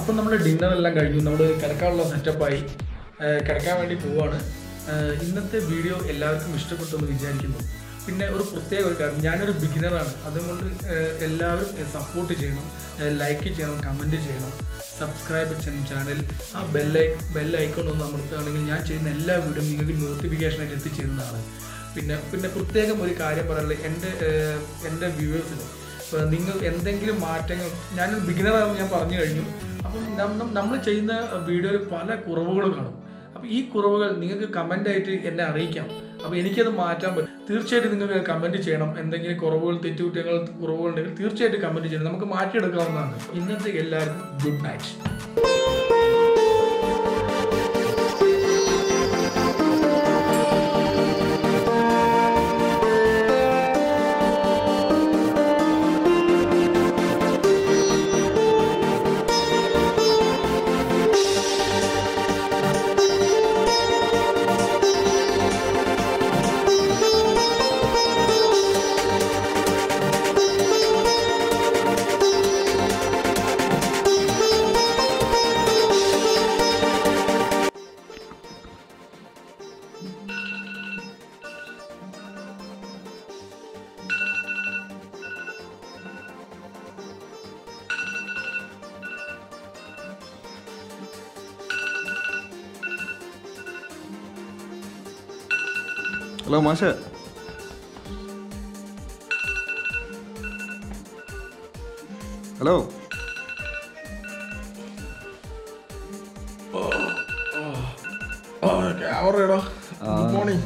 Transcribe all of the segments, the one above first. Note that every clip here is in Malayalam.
അപ്പം നമ്മൾ ഡിന്നർ എല്ലാം കഴിഞ്ഞു നമ്മൾ കിടക്കാനുള്ള സെറ്റപ്പായി കിടക്കാൻ വേണ്ടി പോവാണ് ഏഹ് ഇന്നത്തെ വീഡിയോ എല്ലാവർക്കും ഇഷ്ടപ്പെട്ടു എന്ന് വിചാരിക്കുന്നു പിന്നെ ഒരു പ്രത്യേക ഒരു കാര്യം ഞാനൊരു ബിഗിനറാണ് അതുകൊണ്ട് ഏഹ് എല്ലാവരും സപ്പോർട്ട് ചെയ്യണം ലൈക്ക് ചെയ്യണം കമൻറ്റ് ചെയ്യണം സബ്സ്ക്രൈബ് ചെയ്യണം ചാനൽ ആ ബെല്ലൈ ബെൽ ഐക്കൺ ഒന്ന് അമർത്തുകയാണെങ്കിൽ ഞാൻ ചെയ്യുന്ന എല്ലാ വീഡിയോയും നിങ്ങൾക്ക് നോട്ടിഫിക്കേഷനായിട്ട് എത്തിച്ചേരുന്നതാണ് പിന്നെ പിന്നെ പ്രത്യേകം ഒരു കാര്യം പറയാനുള്ളത് എൻ്റെ ഏഹ് എൻ്റെ വ്യൂവേഴ്സിന് ഇപ്പോൾ നിങ്ങൾ എന്തെങ്കിലും മാറ്റങ്ങൾ ഞാനൊരു ബിഗിനറാണെന്ന് ഞാൻ പറഞ്ഞു കഴിഞ്ഞു അപ്പം നമ്മൾ ചെയ്യുന്ന വീഡിയോയിൽ പല കുറവുകളും കാണും അപ്പോൾ ഈ കുറവുകൾ നിങ്ങൾക്ക് കമൻ്റ് ആയിട്ട് എന്നെ അറിയിക്കാം അപ്പോൾ എനിക്കത് മാറ്റാൻ പറ്റും തീർച്ചയായിട്ടും നിങ്ങൾക്ക് കമൻറ്റ് ചെയ്യണം എന്തെങ്കിലും കുറവുകൾ തെറ്റുകുറ്റങ്ങൾ കുറവുകൾ ഉണ്ടെങ്കിൽ തീർച്ചയായിട്ടും കമൻറ്റ് ചെയ്യണം നമുക്ക് മാറ്റിയെടുക്കാവുന്നതാണ് ഇന്നത്തെ എല്ലാവർക്കും ഗുഡ് നൈറ്റ് ഹലോ മാഷ ഹലോ ക്യാമറയുടെ good morning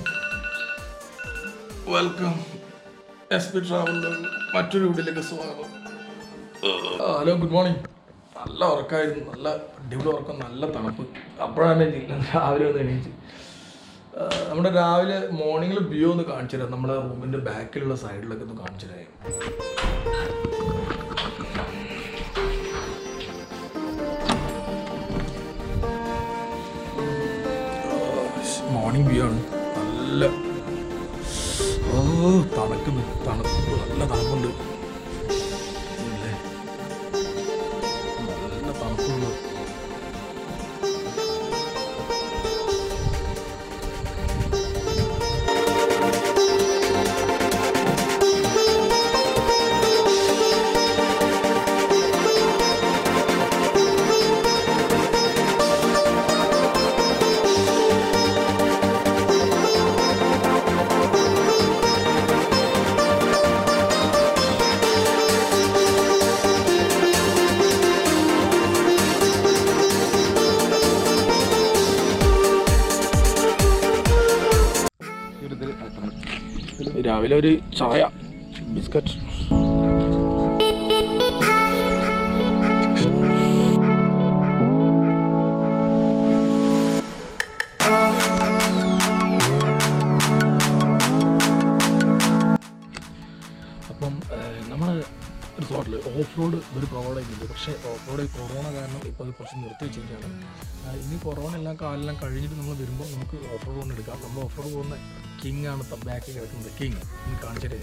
welcome S P ട്രാവലിൻ്റെ മറ്റൊരു വീട്ടിലേക്ക് സ്വാഗതം ഹലോ ഗുഡ് മോർണിംഗ് നല്ല ഉറക്കമായിരുന്നു നല്ല അടിപൊളി ഉറക്കം നല്ല തണുപ്പ് അപ്പോഴാണ് ജില്ല രാവിലെ ഒന്ന് എണീച്ച് ആ, നമ്മുടെ രാവിലെ മോർണിംഗിൽ വ്യൂ ഒന്ന് കാണിച്ചു തരാം നമ്മുടെ റൂമിൻ്റെ ബാക്കിലുള്ള സൈഡിലൊക്കെ ഒന്ന് കാണിച്ചു തരാം മോർണിംഗ് വ്യൂ ആണ് നല്ല ഓ തണുക്കുന്നു തണുപ്പ് നല്ല തണുപ്പുണ്ട് ഇല്ലേ? നല്ല തണുപ്പുണ്ട് രാവിലെ ഒരു ചായ ബിസ്ക്കറ്റ് അപ്പം നമ്മൾ റിസോർട്ടിൽ ഓഫ് റോഡ് ഒരു പ്രൊവൈഡ് ചെയ്യുന്നുണ്ട് പക്ഷേ ഓഫ് റോഡ് കൊറോണ കാരണം ഇപ്പോൾ അത് കുറച്ച് നിർത്തി വെച്ചിരിക്കുകയാണ് ആ, ഇനി കൊറോണ എല്ലാം കാലെല്ലാം കഴിഞ്ഞിട്ട് നമ്മൾ വരുമ്പോൾ നമുക്ക് ഓഫ് റോഡ് കൊണ്ട് എടുക്കാം നമ്മൾ ഓഫ് റോഡ് പോകുന്ന കിങ് ആണ് ബാക്കിൽ കിടക്കുന്നത് കിങ് ഒന്ന് കാണിച്ചിട്ട്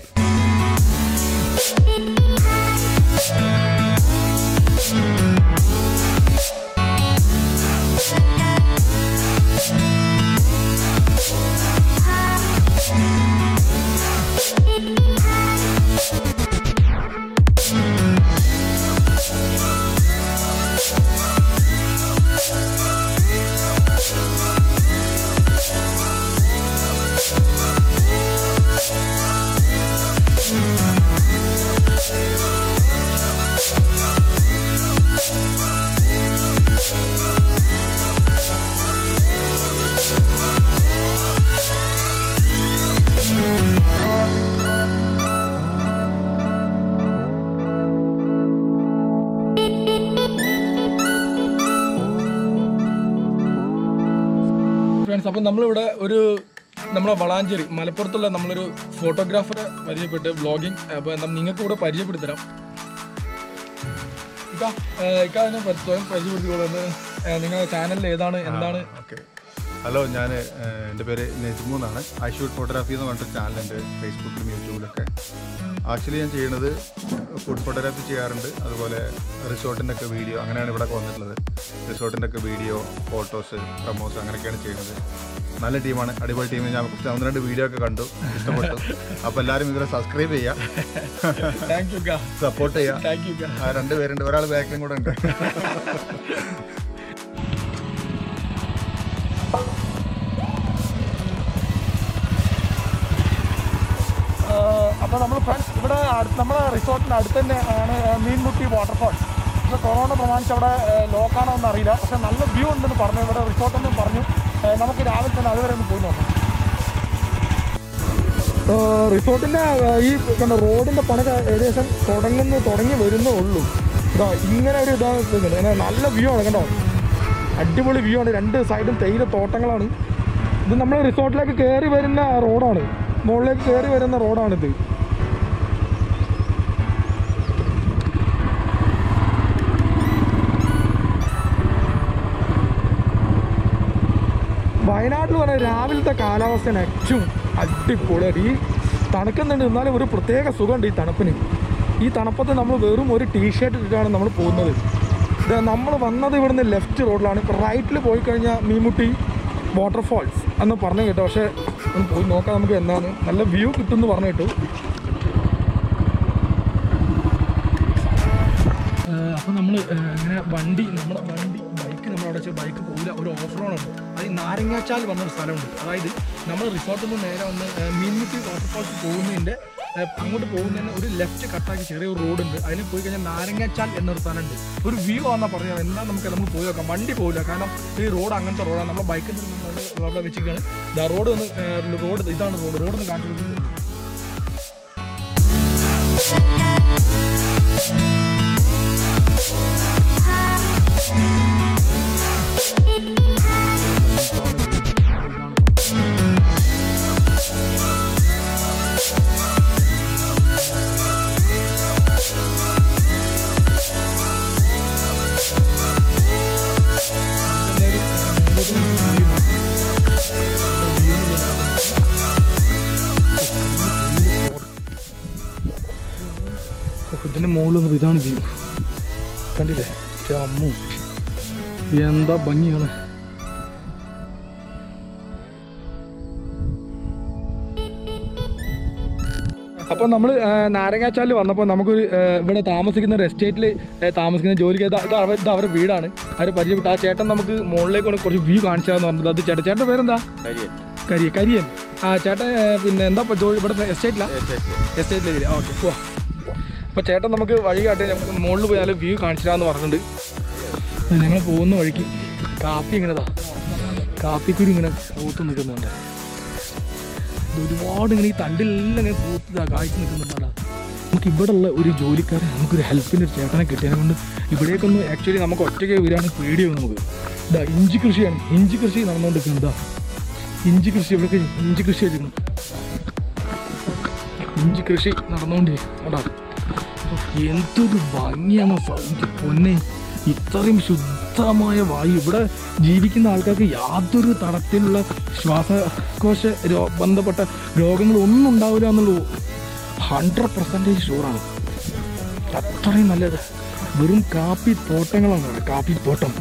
ഫ്രണ്ട്സ് അപ്പം നമ്മളിവിടെ ഒരു നമ്മളെ വളാഞ്ചേരി മലപ്പുറത്തുള്ള നമ്മളൊരു ഫോട്ടോഗ്രാഫറെ പരിചയപ്പെട്ട് വ്ളോഗിങ് അപ്പോൾ നിങ്ങൾക്ക് ഇവിടെ പരിചയപ്പെടുത്തരാം ഇക്ക ഏഹ് ഇക്ക അതിനെ പരി- സ്വയം പരിചയപ്പെടുത്തിക്കോളൂ എന്ന് ഏഹ് നിങ്ങളുടെ ചാനലിൽ ഏതാണ് എന്താണ് ഓക്കെ ഹലോ ഞാൻ എൻ്റെ പേര് നെജ്മു എന്നാണ് ഐ ഷൂട്ട് ഫോട്ടോഗ്രാഫി എന്ന് പറഞ്ഞിട്ട് ചാനലുണ്ട് ഫേസ്ബുക്കിലും യൂട്യൂബിലൊക്കെ ആക്ച്വലി ഞാൻ ചെയ്യുന്നത് ഫുഡ് ഫോട്ടോഗ്രാഫി ചെയ്യാറുണ്ട് അതുപോലെ റിസോർട്ടിൻ്റെ ഒക്കെ വീഡിയോ അങ്ങനെയാണ് ഇവിടെ വന്നിട്ടുള്ളത് റിസോർട്ടിൻ്റെ ഒക്കെ വീഡിയോ ഫോട്ടോസ് പ്രമോസ് അങ്ങനെയൊക്കെയാണ് ചെയ്യുന്നത് നല്ല ടീമാണ് അടിപൊളി ടീം ഞാൻ കുറച്ച് ഒന്ന് രണ്ട് വീഡിയോ ഒക്കെ കണ്ടു ഇഷ്ടപ്പെട്ടു അപ്പോൾ എല്ലാവരും ഇവരെ സബ്സ്ക്രൈബ് ചെയ്യുക താങ്ക് യു സപ്പോർട്ട് ചെയ്യുക താങ്ക് യു ആ രണ്ട് പേരുണ്ട് ഒരാൾ ബാക്കിലും കൂടെ ഉണ്ട് അപ്പോൾ നമ്മൾ ഫ്രണ്ട്സ് ഇവിടെ അടുത്ത് നമ്മുടെ റിസോർട്ടിൻ്റെ അടുത്ത് തന്നെ ആണ് മീൻമുട്ടി വാട്ടർഫോൾ പക്ഷേ കൊറോണ പ്രമാണിച്ച് അവിടെ ലോക്കാണോ എന്ന് അറിയില്ല പക്ഷെ നല്ല വ്യൂ ഉണ്ടെന്ന് പറഞ്ഞു ഇവിടെ റിസോർട്ടെന്നും പറഞ്ഞു ഏഹ് നമുക്ക് രാവിലെ തന്നെ അതുവരെ ഒന്ന് പോയി നോക്കാം റിസോർട്ടിൻ്റെ ഈ കണ്ട റോഡിൻ്റെ പണിക്ക് ഏകദേശം തുടങ്ങുന്നു തുടങ്ങി വരുന്നേ ഉള്ളൂ ഇതാ ഇങ്ങനെ ഒരു ഇതാണ് നിൽക്കുന്നത്. ഇങ്ങനെ നല്ല വ്യൂ ആണ് കണ്ടോ അടിപൊളി വ്യൂ ആണ് രണ്ട് സൈഡും തേയില തോട്ടങ്ങളാണ് ഇത് നമ്മൾ റിസോർട്ടിലേക്ക് കയറി വരുന്ന റോഡാണ് മുകളിലേക്ക് കയറി വരുന്ന റോഡാണിത് വയനാട്ടിൽ പറഞ്ഞാൽ രാവിലത്തെ കാലാവസ്ഥയാണ് ഏറ്റവും അടിപൊളിയായിട്ട് ഈ തണുക്കുന്നുണ്ട് എന്നാലും ഒരു പ്രത്യേക സുഖമുണ്ട് ഈ തണുപ്പിന് ഈ തണുപ്പത്ത് നമ്മൾ വെറും ഒരു ടീഷർട്ട് ഇട്ടിട്ടാണ് നമ്മൾ പോകുന്നത് ഇത് നമ്മൾ വന്നത് ഇവിടുന്ന് ലെഫ്റ്റ് റോഡിലാണ് ഇപ്പോൾ റൈറ്റിൽ പോയി കഴിഞ്ഞാൽ മീമുട്ടി വാട്ടർഫാൾസ് എന്ന് പറഞ്ഞു കേട്ടോ പക്ഷേ ഒന്ന് പോയി നോക്കാം നമുക്ക് എന്താണ് നല്ല വ്യൂ കിട്ടുമെന്ന് പറഞ്ഞു കേട്ടു അപ്പോൾ നമ്മൾ ഇങ്ങനെ വണ്ടി നമ്മുടെ വണ്ടി ബൈക്ക് നമ്മൾ അവിടെ വെച്ച് ബൈക്ക് പോകില്ല ഒരു ഓഫ് റോഡുണ്ട് അത് ഈ നാരങ്ങാച്ചാൽ പറഞ്ഞൊരു സ്ഥലമുണ്ട് അതായത് നമ്മൾ റിസോർട്ടിൽ നിന്ന് നേരെ വന്ന് മീൻമുട്ടി വാട്ടർഫാൾസ് പോകുന്നതിൻ്റെ ഏഹ്, അങ്ങോട്ട് പോകുന്നതിന് ഒരു ലെഫ്റ്റ് കട്ടാക്കി ചെറിയ ഒരു റോഡുണ്ട് അതിൽ പോയി കഴിഞ്ഞാൽ നാരങ്ങാച്ചാൽ എന്നൊരു സ്ഥലമുണ്ട് ഒരു വ്യൂ ആണെന്നാ പറഞ്ഞത് എന്താ നമുക്ക് നമുക്ക് പോയി നോക്കാം വണ്ടി പോകില്ല കാരണം ഈ റോഡ് അങ്ങനത്തെ റോഡാണ് നമ്മുടെ ബൈക്കിൽ നിന്ന് നമ്മൾ അവിടെ വെച്ചിരിക്കുകയാണ് ഇതാ റോഡ് ഒന്ന് റോഡ് ഇതാണ് റോഡ് റോഡ് ഒന്ന് കാണിച്ചു കൊടുക്കുന്നത് ഇതിൻ്റെ മുകളിൽ ഇതാണ് വ്യൂ കണ്ടില്ലേ അമ്മു എന്താ ഭംഗിയാണ് അപ്പോൾ നമ്മൾ നാരങ്ങാച്ചാലിൽ വന്നപ്പോൾ നമുക്കൊരു ആ, ഇവിടെ താമസിക്കുന്ന ഒരു എസ്റ്റേറ്റിൽ താമസിക്കുന്ന ജോലിക്ക് ഇത് ഇത് അവർ ഇത് അവരുടെ വീടാണ് അവർ പരിചയപ്പെട്ടു ആ ചേട്ടൻ നമുക്ക് മുകളിലേക്ക് കൊണ്ട് കുറച്ച് വ്യൂ കാണിച്ചാന്ന് പറഞ്ഞത് അത് ചേട്ടൻ ചേട്ടൻ്റെ പേരെന്താ കരി കരിയൻ ആ ചേട്ടൻ ആ, പിന്നെ എന്താ ഇപ്പോൾ ജോലി ഇവിടെ എസ്റ്റേറ്റിലാണ് എസ്റ്റേറ്റിലേക്ക് ഓക്കെ പോവാ അപ്പോൾ ചേട്ടൻ നമുക്ക് വഴി കാട്ടി നമുക്ക് മുകളിൽ പോയാൽ വ്യൂ കാണിച്ചിട്ടാന്ന് പറഞ്ഞിട്ടുണ്ട് ഞങ്ങൾ പോകുന്ന വഴിക്ക് കാപ്പി ഇങ്ങനെതാ കാപ്പിക്കുരു ഇങ്ങനെ പൂത്ത് നിൽക്കുന്നുണ്ട് ഇത് ഒരുപാട് ഇങ്ങനെ ഈ തണ്ടിലെല്ലാം ഇങ്ങനെ പൂത്ത് കാഴ്ച നിൽക്കുന്നുണ്ടാ നമുക്ക് ഇവിടെ ഉള്ള ഒരു ജോലിക്കാരൻ നമുക്കൊരു ഹെൽപ്പിൻ്റെ ഒരു ചേട്ടനെ കിട്ടിയതിനെ കൊണ്ട് ഇവിടേക്കൊന്ന് ആക്ച്വലി നമുക്ക് ഒറ്റയ്ക്ക് വരികയാണെങ്കിൽ പേടിയാവും നമുക്ക് ഇതാ ഇഞ്ചി കൃഷിയാണ് ഇഞ്ചി കൃഷി നടന്നുകൊണ്ടിരിക്കുന്നത് ഇതാ ഇഞ്ചി കൃഷി ഇവിടെയൊക്കെ ഇഞ്ചി കൃഷി വെച്ചിരിക്കുന്നു ഇഞ്ചി കൃഷി നടന്നുകൊണ്ടിരിക്കും കേട്ടോ എന്തൊരു ഭംഗിയാണ് സൗണ്ട് പൊന്നെ ഇത്രയും ശുദ്ധമായ വായു ഇവിടെ ജീവിക്കുന്ന ആൾക്കാർക്ക് യാതൊരു തരത്തിലുള്ള ശ്വാസകോശ രോ ബന്ധപ്പെട്ട രോഗങ്ങളൊന്നും ഉണ്ടാവില്ല എന്നുള്ളൂ ഹൺഡ്രഡ് പെർസെൻറ്റേജ് ഷുവറാണ് അത്രയും നല്ലത് വെറും കാപ്പി തോട്ടങ്ങളാണ് അവിടെ കാപ്പി തോട്ടം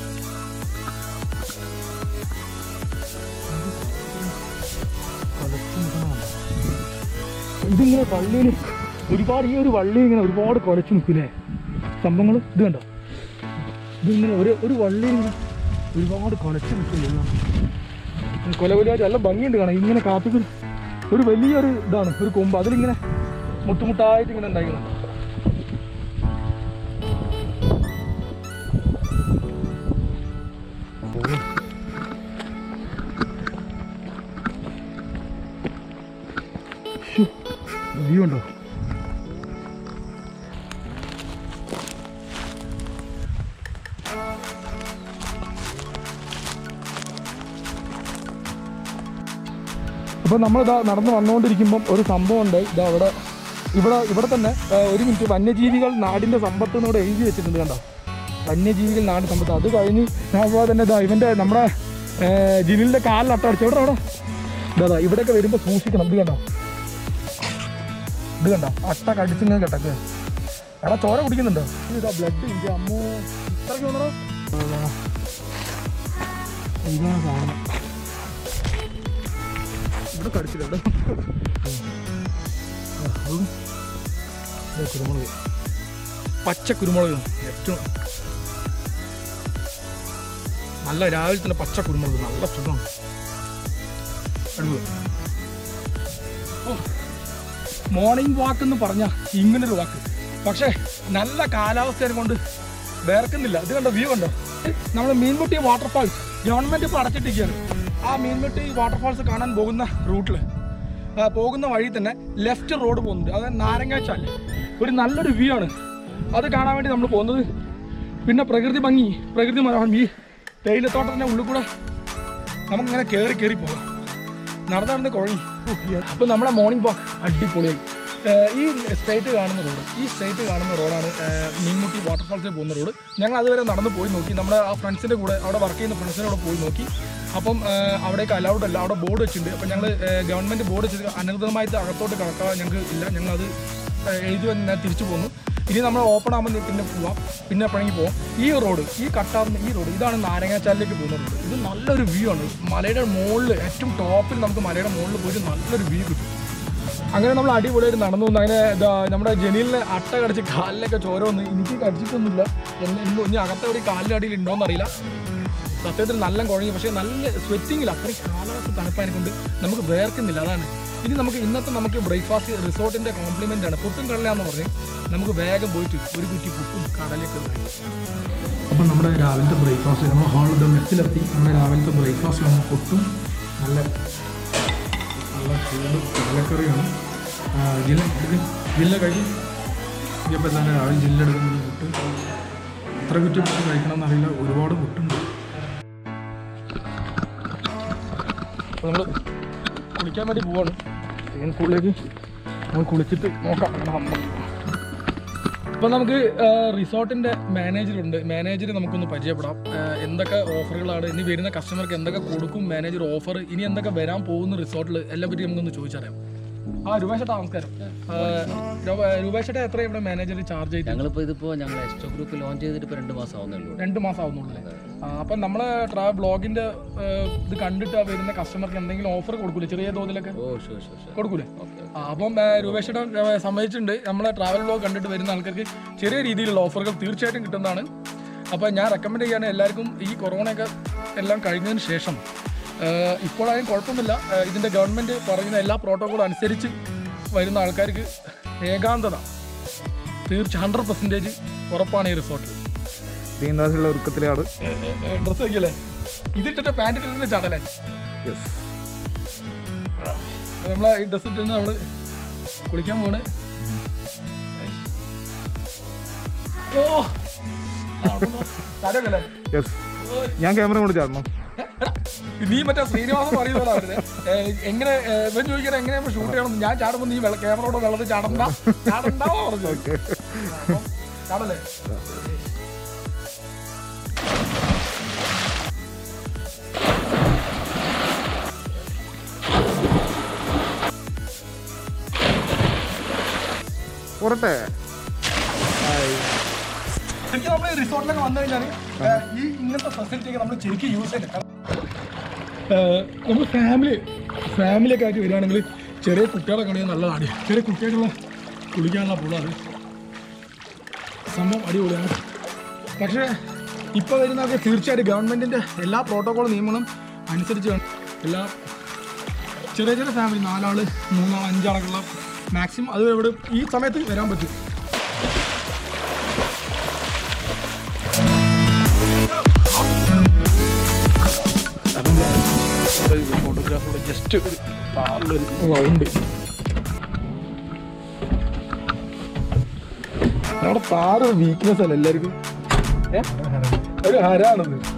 ഇതിങ്ങനെ വള്ളിയിൽ ഒരുപാട് ഈ ഒരു വള്ളി ഇങ്ങനെ ഒരുപാട് കുലച്ച് നിൽക്കില്ലേ സംഭവങ്ങൾ ഇത് കണ്ടോ ഇതിങ്ങനെ ഒരു ഒരു വള്ളി ഇങ്ങനെ ഒരുപാട് കുലച്ച് നിൽക്കില്ല കൊല കൊലയായിട്ട് നല്ല ഭംഗിയുണ്ട് കാണാം ഇങ്ങനെ കാപ്പിക്ക് ഒരു വലിയൊരു ഇതാണ് ഒരു കൊമ്പ് അതിലിങ്ങനെ മുട്ടുമുട്ടായിട്ട് ഇങ്ങനെ ഉണ്ടായിരിക്കണം വ്യൂ ഉണ്ടോ അപ്പോൾ നമ്മളിതാ നടന്ന് വന്നുകൊണ്ടിരിക്കുമ്പം ഒരു സംഭവം ഉണ്ട് ഇതാ അവിടെ ഇവിടെ ഇവിടെ തന്നെ ആ, ഒരു മിനിറ്റ് വന്യജീവികൾ നാടിൻ്റെ സമ്പത്ത് എന്ന് ഇവിടെ എഴുതി വെച്ചിട്ടുണ്ട് കണ്ടോ വന്യജീവികൾ നാട് സമ്പത്ത് അത് കഴിഞ്ഞ് ഞാൻ പോകാതെ തന്നെ ഇതാ ഇവൻ്റെ നമ്മുടെ ജിനിലിന്റെ കാലിൽ അട്ട അടിച്ചു എവിടെ അവിടെ ഇതാ ഇവിടെയൊക്കെ വരുമ്പോൾ സൂക്ഷിക്കണം ഇത് കണ്ടോ ഇത് കണ്ടോ അട്ട കടിച്ചിങ്ങനെ കേട്ടൊക്കെ എടാ ചോര കുടിക്കുന്നുണ്ടോ ഇതാ ബ്ലഡ് ഇന്റെ അമ്മോ ഇത്രയ്ക്ക് വന്നോ ഇതാണ് സാധനം ഇവിടെ കടിച്ചില്ല ഇവിടെ ആ, അതും ദേ കുരുമുളക് പച്ച കുരുമുളക് ഏറ്റവും നല്ല രാവിലെ തന്നെ പച്ച കുരുമുളക് നല്ല സുഖമാണ് അടിപൊളി ഓ മോർണിംഗ് വാക്ക് എന്ന് പറഞ്ഞാൽ ഇങ്ങനൊരു വാക്ക് പക്ഷേ നല്ല കാലാവസ്ഥയെ കൊണ്ട് വേർക്കുന്നില്ല ഇത് കണ്ടോ വ്യൂ കണ്ടോ നമ്മൾ മീൻമുട്ടി വാട്ടർഫാൾസ് ഗവൺമെൻറ് ഇപ്പോൾ അടച്ചിട്ടിരിക്കുകയാണ് ആ മീൻമുട്ടി വാട്ടർഫാൾസ് കാണാൻ പോകുന്ന റൂട്ടിൽ പോകുന്ന വഴി തന്നെ ലെഫ്റ്റ് റോഡ് പോകുന്നുണ്ട് അതായത് നാരങ്ങാച്ചാല് ഒരു നല്ലൊരു വ്യൂ ആണ് അത് കാണാൻ വേണ്ടി നമ്മൾ പോകുന്നത് പിന്നെ പ്രകൃതി ഭംഗി പ്രകൃതി മനോഹരം ഈ തേയിലത്തോട്ടത്തിൻ്റെ ഉള്ളിൽ കൂടെ നമുക്കിങ്ങനെ കയറി കയറി പോകാം നടന്ന് നടന്ന് കുഴങ്ങി അപ്പോൾ നമ്മുടെ മോർണിംഗ് വാക്ക് അടിപൊളിയായി ഏഹ് ഈ സ്ട്രേറ്റ് കാണുന്ന റോഡ് ഈ സ്ട്രേറ്റ് കാണുന്ന റോഡാണ് ഏഹ് മീൻമുട്ടി വാട്ടർഫാൾസിൽ പോകുന്ന റോഡ് ഞങ്ങൾ അതുവരെ നടന്ന് പോയി നോക്കി നമ്മുടെ ആ ഫ്രണ്ട്സിൻ്റെ കൂടെ അവിടെ വർക്ക് ചെയ്യുന്ന ഫ്രണ്ട്സിൻ്റെ കൂടെ പോയി നോക്കി അപ്പം ഏഹ് അവിടേക്ക് അലൗഡ് അല്ല അവിടെ ബോർഡ് വെച്ചിട്ടുണ്ട് അപ്പം ഞങ്ങൾ ഗവൺമെൻറ് ബോർഡ് വെച്ചിട്ട് അനധികൃതമായിട്ട് അകത്തോട്ട് കടക്കാൻ ഞങ്ങൾക്ക് ഇല്ല ഞങ്ങളത് ഏഹ് എഴുതി വന്ന് ഞാൻ തിരിച്ചു പോന്നു ഇനി നമ്മൾ ഓപ്പൺ ആകുമ്പോൾ പിന്നെ പോവാം പിന്നെ എപ്പോഴെങ്കിൽ പോവാം ഈ റോഡ് ഈ കട്ടാവുന്ന ഈ റോഡ് ഇതാണ് നാരങ്ങാച്ചാലിലേക്ക് പോകുന്ന റോഡ് ഇത് നല്ലൊരു വ്യൂ ആണ് മലയുടെ മുകളിൽ ഏറ്റവും ടോപ്പിൽ നമുക്ക് മലയുടെ മുകളിൽ പോയിട്ട് നല്ലൊരു വ്യൂ കിട്ടും അങ്ങനെ നമ്മൾ അടിപൊളിയായിട്ട് നടന്നു വന്നു അങ്ങനെ ഇതാ നമ്മുടെ ജനീലിനെ അട്ട കടിച്ച് കാലിലൊക്കെ ചോര വന്ന് എനിക്ക് കടിച്ചിട്ടൊന്നുമില്ല എന്ന് ഇന്ന് ഇനി അകത്തെവിടെ കാലിൻ്റെ അടിയിൽ ഉണ്ടോയെന്ന് അറിയില്ല സത്യത്തിൽ നല്ല കുഴങ്ങി പക്ഷേ നല്ല സ്വെറ്റിങ്ങില്ല അത്രയും കാലാവസ്ഥ തണുപ്പായതുകൊണ്ട് നമുക്ക് വേർക്കുന്നില്ല അതാണ് ഇനി നമുക്ക് ഇന്നത്തെ നമുക്ക് ബ്രേക്ക്ഫാസ്റ്റ് റിസോർട്ടിൻ്റെ കോംപ്ലിമെൻ്റ് ആണ് പുട്ടും കടലയാന്ന് പറഞ്ഞ് നമുക്ക് വേഗം പോയിട്ട് ഒരു കുറ്റി പുട്ടും കടലയൊക്കെ കഴിക്കും അപ്പം നമ്മുടെ രാവിലത്തെ ബ്രേക്ക്ഫാസ്റ്റ് നമ്മൾ ഹാളിൽ മെസ്സിലെത്തി നമ്മുടെ രാവിലത്തെ ബ്രേക്ക്ഫാസ്റ്റ് നമ്മൾ പുട്ടും നല്ല നല്ല ചൂട് കടലക്കറിയാണ് ആ, ജില്ല എടുക്ക് ജില്ല കഴിക്കും ഇപ്പം തന്നെ രാവിലെ ജില്ല എടുക്കുന്നത് പുട്ട് എത്ര കുറ്റി പുട്ട് കഴിക്കണം എന്നറിയില്ല ഒരുപാട് പുട്ടുണ്ട് അപ്പോൾ നമ്മൾ കുളിക്കാൻ വേണ്ടി പോവാണ് സ്വിമ്മിംഗ് പൂളിലേക്ക് നമ്മൾ കുളിച്ചിട്ട് നോക്കാം അപ്പോൾ നമുക്ക് റിസോർട്ടിൻ്റെ മാനേജറുണ്ട് മാനേജർ നമുക്കൊന്ന് പരിചയപ്പെടാം ആ, എന്തൊക്കെ ഓഫറുകളാണ് ഇനി വരുന്ന കസ്റ്റമർക്ക് എന്തൊക്കെ കൊടുക്കും മാനേജർ ഓഫർ ഇനി എന്തൊക്കെ വരാൻ പോകുന്ന റിസോർട്ടിൽ എല്ലാം പറ്റി നമുക്കൊന്ന് ചോദിച്ചറിയാം ആ രൂപേഷേട്ടാ നമസ്കാരം ആ, രൂപ- രൂപേഷേട്ടാ എത്ര ഇവിടെ മാനേജർ ചാർജ് ചെയ്ത് ഞങ്ങളിപ്പോൾ ഇതിപ്പോൾ ഞങ്ങൾ എക്സ്ട്രാ ഗ്രൂപ്പ് ലോഞ്ച് ചെയ്തിട്ട് ഇപ്പോൾ രണ്ട് മാസം ആവുന്നേ ഉള്ളൂ രണ്ട് മാസം ആവുന്നുള്ളൂ ആ, അപ്പം നമ്മളെ ട്രാവൽ ബ്ലോഗിന്റെ ഇത് കണ്ടിട്ട് ആ വരുന്ന കസ്റ്റമർക്ക് എന്തെങ്കിലും ഓഫർ കൊടുക്കൂലേ ചെറിയ തോതിലൊക്കെ ഓ ഷുവർ ഷുവർ ഷുവർ കൊടുക്കൂലേ ഓക്കെ ആ, അപ്പം രൂപേഷേട്ടൻ സമ്മതിച്ചിട്ടുണ്ട് നമ്മളെ ട്രാവൽ ബ്ലോഗ് കണ്ടിട്ട് വരുന്ന ആൾക്കാർക്ക് ചെറിയ രീതിയിലുള്ള ഓഫറുകൾ തീർച്ചയായിട്ടും കിട്ടുന്നതാണ് അപ്പോൾ ഞാൻ റെക്കമെൻഡ് ചെയ്യുകയാണ് എല്ലാവർക്കും ഈ കൊറോണയൊക്കെ എല്ലാം കഴിഞ്ഞതിന് ശേഷം ആ, ഇപ്പോഴായാലും കുഴപ്പമില്ല ആ, ഇതിൻ്റെ ഗവൺമെൻറ് പറയുന്ന എല്ലാ പ്രോട്ടോക്കോളും അനുസരിച്ച് വരുന്ന ആൾക്കാർക്ക് ഏകാന്തത തീർച്ച ഹൺഡ്രഡ് പെർസെൻറ്റേജ് ഉറപ്പാണ് ഈ റിസോർട്ടിൽ ദീൻദാസുള്ള ഉറുക്കത്തിലെ ആള് ഡ്രസ്സ് വയ്ക്കല്ലേ ഇതിട്ടിട്ട് പാൻറ് ഇട്ടിട്ട് ചാടലേ യെസ് നമ്മളെ ഈ ഡ്രസ്സ് ഇട്ടിട്ട് നമ്മള് കുളിക്കാൻ പോണ് ഓ ചാടല്ലേ യെസ് ഞാൻ ക്യാമറ കൊണ്ട് ചാടണം നീ മറ്റേ ശ്രീനിവാസൻ പറയുന്ന പോലെ എങ്ങനെ ഏ, ഇവൻ ചോദിക്കാൻ എങ്ങനെ ഷൂട്ട് ചെയ്യണം ഞാൻ ചാടുമ്പോൾ നീ വെള്ള ക്യാമറയോടെ വെള്ളത്തിൽ ചാടണ്ട ചാടണ്ടാ പറഞ്ഞു അപ്പം ചാടല്ലേ പുറത്തെ ശരിക്കും നമ്മൾ റിസോർട്ടിലൊക്കെ വന്നു കഴിഞ്ഞാൽ ഈ ഇങ്ങനത്തെ ഫെസിലിറ്റി ഒക്കെ നമ്മൾ ശരിക്കും യൂസ് ചെയ്യണം നമ്മൾ ഫാമിലി ഫാമിലിയൊക്കെ ആയിട്ട് വരികയാണെങ്കിൽ ചെറിയ കുട്ടികളൊക്കെ ഉണ്ടെങ്കിൽ നല്ലതാണ് ചെറിയ കുട്ടികൾക്കുള്ള കുളിക്കാനുള്ള പുള്ളാണ് സംഭവം അടിപൊളിയാണ് പക്ഷേ ഇപ്പോൾ വരുന്നതൊക്കെ തീർച്ചയായിട്ടും ഗവൺമെൻറ്റിൻ്റെ എല്ലാ പ്രോട്ടോകോൾ നിയമങ്ങളും അനുസരിച്ച് വേണം എല്ലാ ചെറിയ ചെറിയ ഫാമിലി നാലാൾ മൂന്നാൾ അഞ്ചാളൊക്കെയുള്ള മാക്സിമം അത് ഇവിടെ ഈ സമയത്ത് വരാൻ പറ്റും ഫോട്ടോഗ്രാഫറുടെ ജസ്റ്റ് ഒരു താറിലൊരു റൗണ്ട് നമ്മുടെ താറ് വീക്ക്നെസ് അല്ല എല്ലാവർക്കും ഏ? ഒരു ഹരാണത്